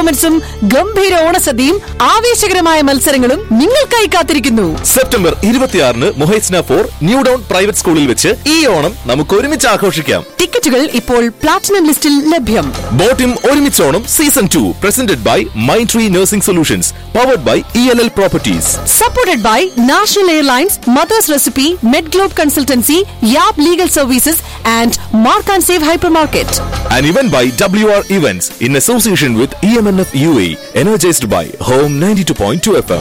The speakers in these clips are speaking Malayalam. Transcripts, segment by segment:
പെർഫോമൻസും ഗംഭീര ഓണസദ്യയും ആവേശകരമായ മത്സരങ്ങളും നിങ്ങൾക്കായി കാത്തിരിക്കുന്നു സെപ്റ്റംബർ ഇരുപത്തിയാറിന് മൊഹൈസ്ന ഫോർ ന്യൂ ഡൗൺ പ്രൈവറ്റ് സ്കൂളിൽ വെച്ച് ഈ ഓണം നമുക്ക് ഒരുമിച്ച് ആഘോഷിക്കാം ടിക്കറ്റുകൾ ഇപ്പോൾ പ്ലാറ്റിനം ലിസ്റ്റിൽ ലഭ്യം ബോട്ടിം ഒരുമിച്ചോണം season two presented by mind tree nursing solutions powered by E L L properties supported by national airlines mother's recipe med globe consultancy Yab legal services and mark and save hypermarket and even by W R events in association with E M N F U A energised by home ninety two point two F M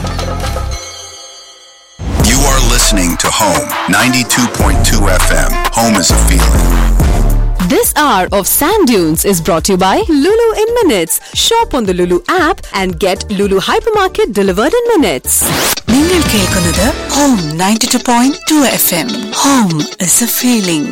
You are listening to Home 92.2 FM. Home is a feeling. This hour of Sand Dunes is brought to you by Lulu in Minutes. Shop on the Lulu app and get Lulu Hypermarket delivered in minutes. നിങ്ങൾ കേൾക്കുന്നത് home ninety two point two F M home is a feeling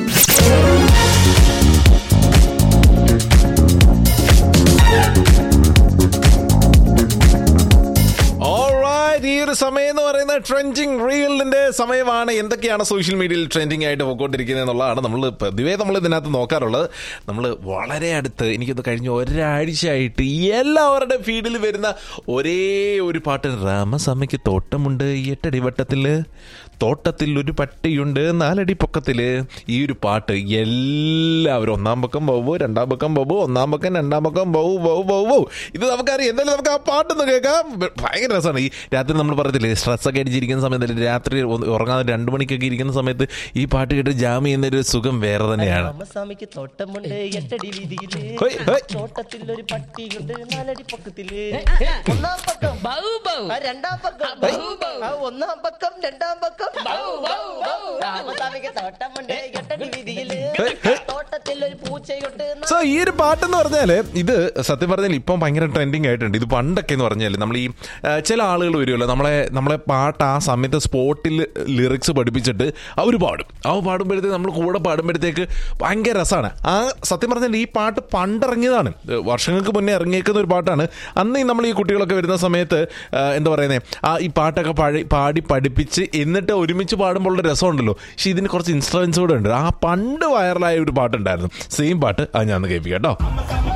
Alright, ഈ ഒരു സമയം എന്ന് പറയുന്നത് ട്രെൻഡിങ് റീലിന്റെ സമയമാണ് എന്തൊക്കെയാണ് സോഷ്യൽ മീഡിയയിൽ ട്രെൻഡിങ് ആയിട്ട് പോയിക്കൊണ്ടിരിക്കുന്നത് എന്നുള്ളതാണ് നമ്മൾ പൊതുവേ നമ്മൾ ഇതിനകത്ത് നോക്കാറുള്ളത് നമ്മൾ വളരെ അടുത്ത് എനിക്കത് കഴിഞ്ഞ ഒരാഴ്ചയായിട്ട് എല്ലാവരുടെ ഫീഡിൽ വരുന്ന ഒരേ ഒരു പാട്ട് രാമസ്വാമിക്ക് തോട്ടമുണ്ട് എട്ടടി വട്ടത്തില് തോട്ടത്തിൽ ഒരു പട്ടിയുണ്ട് നാലടി പൊക്കത്തില് ഈ ഒരു പാട്ട് എല്ലാവരും ഒന്നാം പക്കം ബൗബു രണ്ടാം പക്കം ബൗബു ഒന്നാം പക്കം രണ്ടാം പക്കം ബൗ ബൗ ബൗ ബൗ ഇത് നമുക്കറിയാം എന്തായാലും നമുക്ക് ആ പാട്ടൊന്ന് കേൾക്കാം ഭയങ്കര രസമാണ് ഈ രാത്രി നമ്മൾ പറയത്തില്ലേ സ്ട്രെസ് ഒക്കെ അടിച്ചിരിക്കുന്ന സമയത്ത് അല്ലെങ്കിൽ രാത്രി ഒന്ന് ഉറങ്ങാതെ രണ്ട് മണിക്കൊക്കെ ഇരിക്കുന്ന സമയത്ത് ഈ പാട്ട് കേട്ട് ജാം ചെയ്യുന്ന ഒരു സുഖം വേറെ തന്നെയാണ് രാമസ്വാമിക്ക് തോട്ടമുണ്ട് എട്ടടി വീതിയില് ഹോയ്, ഹോയ്. തോട്ടത്തിൽ ഒരു പട്ടിയുണ്ട് നാലടി പൊക്കത്തില് ഒന്നാം പക്കം ആ, രണ്ടാം പക്കം ആ, ഒന്നാം പക്കം രണ്ടാം പക്കം രാമസ്വാമിക്ക് തോട്ടമുണ്ട് എട്ടടി വീതിയില് തോട്ടത്തിൽ ഒരു പൂച്ചയുണ്ട് സോ ഈ ഒരു പാട്ടെന്ന് പറഞ്ഞാല് ഇത് സത്യം പറഞ്ഞാൽ ഇപ്പം ഭയങ്കര ട്രെൻഡിങ് ആയിട്ടുണ്ട് ഇത് പണ്ടൊക്കെ എന്ന് പറഞ്ഞാൽ നമ്മൾ ഈ ആ, ചില ആളുകൾ വരുമല്ലോ നമ്മളെ നമ്മളെ പാട്ട് ആ സമയത്ത് സ്പോട്ടിൽ ലിറിക്സ് പഠിപ്പിച്ചിട്ട് അവർ പാടും അവ പാടുമ്പോഴത്തേക്ക് നമ്മൾ കൂടെ പാടുമ്പോഴത്തേക്ക് ഭയങ്കര രസമാണ് ആ സത്യം പറഞ്ഞാൽ ഈ പാട്ട് പണ്ടിറങ്ങിയതാണ് ഏ, വർഷങ്ങൾക്ക് മുന്നേ ഇറങ്ങിയേക്കുന്ന ഒരു പാട്ടാണ് അന്ന് ഈ നമ്മൾ ഈ കുട്ടികളൊക്കെ വരുന്ന സമയത്ത് ആ, എന്താ പറയുന്നത് ആ ഈ പാട്ടൊക്കെ പാടി പാടി പഠിപ്പിച്ച് എന്നിട്ട് ഒരുമിച്ച് പാടുമ്പോൾ രസമുണ്ടല്ലോ പക്ഷെ ഇതിന് കുറച്ച് ഇൻസ്ട്രുമെന്റ്സ് കൂടെ ഉണ്ട് ആ പണ്ട് വൈറലായ ഒരു പാട്ടുണ്ടായിരുന്നു സെയിം പാട്ട് അത് ഞാൻ ഒന്ന് കേൾപ്പിക്കാം കേട്ടോ